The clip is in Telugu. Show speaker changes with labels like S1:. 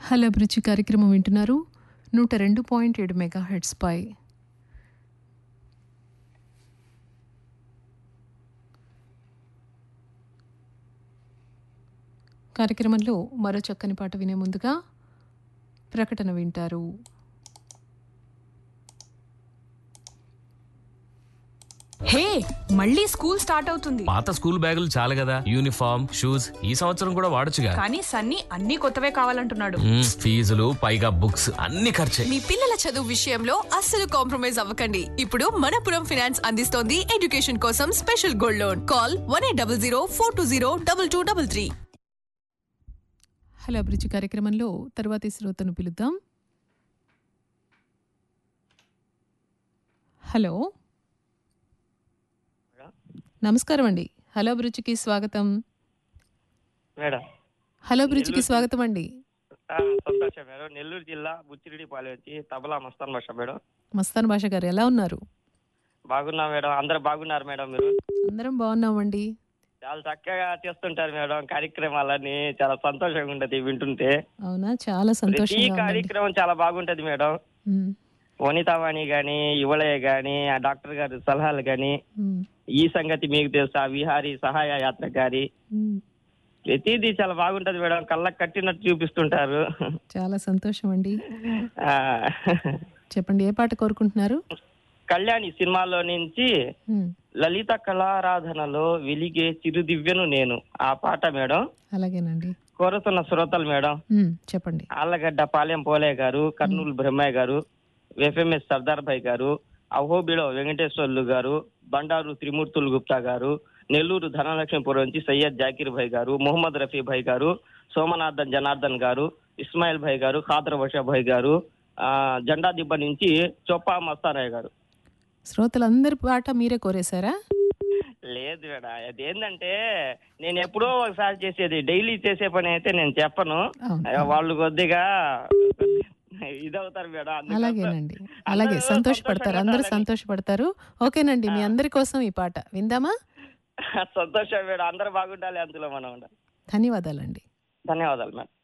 S1: హలో అభిరుచి కార్యక్రమం వింటున్నారు నూట రెండు పాయింట్ ఏడు మెగా హెడ్స్ పై కార్యక్రమంలో మరో చక్కని పాట వినే ముందుగా ప్రకటన వింటారు
S2: హే మళ్ళీ స్కూల్ స్టార్ట్ అవుతుంది
S3: పాత స్కూల్ బ్యాగులు చాలు కదా యూనిఫామ్ షూస్ ఈ సంవత్సరం కూడా వాడొచ్చుగా
S2: కానీ సన్నీ అన్ని కొత్తవే కావాలంటున్నాడు
S3: మ్మ్, ఫీజులు పైగా బుక్స్ అన్ని ఖర్చే
S4: మీ పిల్లల చదువు విషయంలో అస్సలు కాంప్రమైజ్ అవ్వకండి ఇప్పుడు మనపురం ఫినాన్స్ అందిస్తోంది ఎడ్యుకేషన్ కోసం special gold loan call one eight double zero four two zero double two double three
S1: hello అభిరుచి కార్యక్రమంలో తర్వాతి శ్రోతను పిలుద్దాం హలో నమస్కారం అండి హలో అభిరుచికి స్వాగతం
S5: మేడం
S1: హలో అభిరుచికి స్వాగతం అండి
S5: ఆ, సంతోషం మేడం నెల్లూరు జిల్లా బుచ్చిరెడ్డిపాలెం వచ్చి తబలా మస్తాన్ భాష మేడం
S1: మస్తాన్ భాష గారు ఎలా ఉన్నారు
S5: బాగున్నా మేడం అందరు బాగున్నారు మేడం మీరు
S1: అందరం బాగున్నామండి
S5: చాలా చక్కగా చేస్తుంటారు మేడం కార్యక్రమాలన్నీ చాలా సంతోషంగా ఉంటది వింటుంటే
S1: అవునా చాలా
S5: ప్రతి
S1: సంతోషంగా ఉందండి
S5: కార్యక్రమం చాలా బాగుంటది మేడం
S1: ఉమ్,
S5: వనితావాణి గాని యువలయ గాని ఆ డాక్టర్ గారి సలహాలు గాని
S1: ఉమ్,
S5: ఈ సంగతి మీకు తెలుసా విహారీ సహాయ యాత్ర గారి
S1: ఉమ్.
S5: ప్రతిదీ చాలా బాగుంటది మేడం కళ్ళకు కట్టినట్టు చూపిస్తుంటారు
S1: చాలా సంతోషం అండి
S5: ఆ,
S1: చెప్పండి ఏ పాట కోరుకుంటున్నారు
S5: కళ్యాణి సినిమాలో నుంచి
S1: ఉమ్,
S5: లలిత కళారాధనలో వెలిగే చిరుదివ్యను నేను ఆ పాట మేడం
S1: అలాగేనండి
S5: కోరుతున్న శ్రోతలు మేడం
S1: ఉమ్, చెప్పండి
S5: ఆళ్ళగడ్డ పాలెం పోలే గారు కర్నూలు బ్రహ్మయ్య గారు ఎఫ్ఎంఎస్ సర్దార్ భాయ్ గారు అహోబిలో వెంకటేశ్వర్లు గారు బండారు త్రిమూర్తులు గుప్తా గారు నెల్లూరు ధనలక్ష్మీపురం నుంచి సయ్యద్ జాకీర్ భాయ్ గారు మొహమ్మద్ రఫీ భాయ్ గారు సోమనాథన్ జనార్దన్ గారు ఇస్మాయిల్ భాయ్ గారు ఖాదర్ బషా భాయ్ గారు ఆ, జెండా దిబ్బ నుంచి చొప్పా మస్తారాయ్ గారు
S1: శ్రోతలందరి పాట మీరే కోరేశారా
S5: లేదు మేడం అదేంటంటే నేను ఎప్పుడో ఒకసారి చేసేది డైలీ చేసే పని అయితే నేను చెప్పను
S1: అవును.
S5: అయ్యో, వాళ్ళు కొద్దిగా ఇదవుతారు మేడం అందుకోసం
S1: అలాగేనండి అలాగే
S5: అందరూ
S1: సంతోషపడతారు అందరూ
S5: సంతోషంగా
S1: సంతోషపడతారు ఓకేనండి మీ అందరి కోసం ఈ పాట విందామా
S5: సంతోషం మేడం అందరూ బాగుండాలి అందులో మనం ఉండాలి
S1: ధన్యవాదాలండి
S5: ధన్యవాదాలు మేడం